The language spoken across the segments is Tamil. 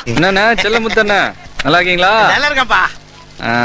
என்னண்ணா செல்ல முத்தண்ணா நல்லா இருக்கீங்களா நல்லா இருக்கேன்ப்பா ஆ,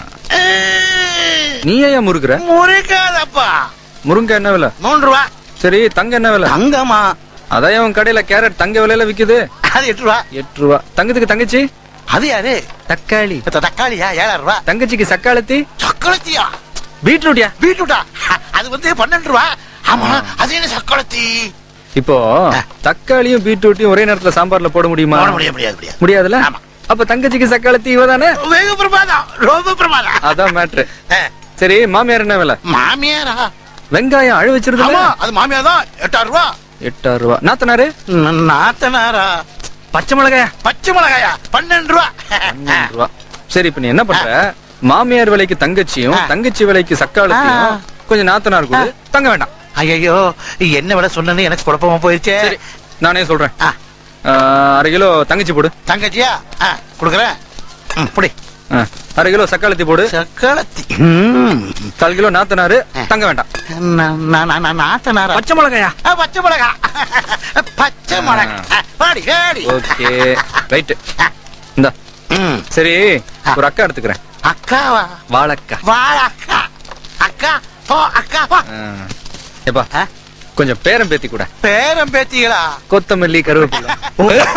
நீ ஏன் முறுக்குற முறைக்காதப்பா முருங்கை என்ன விலை மூன்று ரூபா சரி தங்க என்ன விலை தங்கம்மா அதான் உன் கடையில கேரட் தங்க விலையில விக்குது அது எட்டு ரூபா எட்டு ரூபா தங்கத்துக்கு தங்கச்சி அது யாரு தக்காளி இப்ப தக்காளியா ஏழாயிரம் ரூபா தங்கச்சிக்கு சக்காளத்தி சக்கலத்தியா பீட்ரூட்டியா பீட்ரூட்டா அது வந்து பன்னெண்டு ரூபா ஆமா அது என்ன சக்கலத்தி இப்போ தக்காளியும் பீட்ரூட்டையும் ஒரே நேரத்துல சாம்பார்ல போட முடியுமா போட முடியாது முடியாது முடியாது முடியாதுல்ல ஆமா. அப்ப தங்கச்சிக்கு சக்காளத்தி இவதானே வெகு பிரமாதம் ரொம்ப பிரமாதம் அதான் மேட்ரு ஆ, சரி மாமியார் என்ன விலை மாமியாரா வெங்காயம் அழு ஆமா வச்சிருது அது மாமியார் தான் எட்டாயிரம் ரூபா எட்டாயிரம் ரூபா நாத்தனாரு ந- நாத்தனாரா பச்சை மிளகாயா பச்சை மிளகாயா பன்னெண்டு ரூபா பன்னெண்டு ரூபா சரி இப்ப நீ என்ன பண்ற மாமியார் விலைக்கு தங்கச்சியும் ஆ. தங்கச்சி விலைக்கு சக்காளத்தையும் ஆ. கொஞ்சம் நாத்தனார் கொடு தங்க வேண்டாம் ஐயோ என்ன விட சொன்னு எனக்கு குழப்பமா போயிருச்சே சரி நானே சொல்றேன் ஆ, ஆ, அரை கிலோ தங்கச்சி போடு தங்கச்சியா ஆ, குடுக்குறேன் ம், புடி ஆ, அரை கிலோ சக்காளத்தி போடு சக்களத்தி ம். கால் கிலோ நாத்தனாரு ஆ. தங்க வேண்டாம் நா- நா- நா- நா- நாத்தனாரா பச்சை மிளகாயா ஆ, பச்சை மிளகா பச்சை மிளகா ஆ, வாடி வாடி ஓகே ரைட் இந்த ம். சரி ஆ. ஒரு அக்கா எடுத்துக்கிறேன் அக்காவா வாழக்கா வாழ அக்கா அக்கா போ அக்கா போ ஆ. எப்பா ஆ? கொஞ்சம் பேரம் பேத்தி கூட பேரம் பேத்திகளா கொத்தமல்லி கருவேப்பிலை